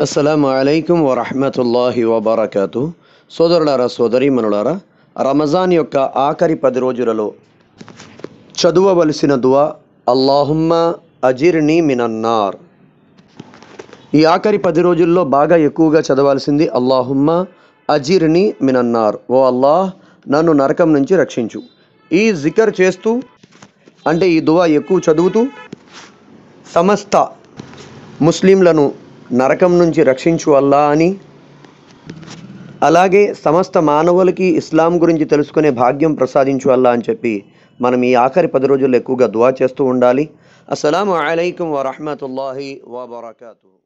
అస్సలం అయికం వరహమతుల్లాహి వబర్కతు సోదరులారా సోదరీమణులారా రమజాన్ యొక్క ఆఖరి పది రోజులలో చదువవలసిన దువా అల్లాహుమ్మ అజిర్ని మినన్నార్ ఈ ఆఖరి పది రోజుల్లో బాగా ఎక్కువగా చదవాల్సింది అల్లాహుమ్మ అజిర్ని మినన్నార్ ఓ అల్లాహ్ నన్ను నరకం నుంచి రక్షించు ఈ జికర్ చేస్తూ అంటే ఈ దువా ఎక్కువ చదువుతూ సమస్త ముస్లింలను నరకం నుంచి రక్షించు అల్లా అని అలాగే సమస్త మానవులకి ఇస్లాం గురించి తెలుసుకునే భాగ్యం ప్రసాదించు అల్లా అని చెప్పి మనం ఈ ఆఖరి పది రోజుల్లో ఎక్కువగా దువా చేస్తూ ఉండాలి అస్సలం అయికం వరహమతుల్లాహి వబర్కూ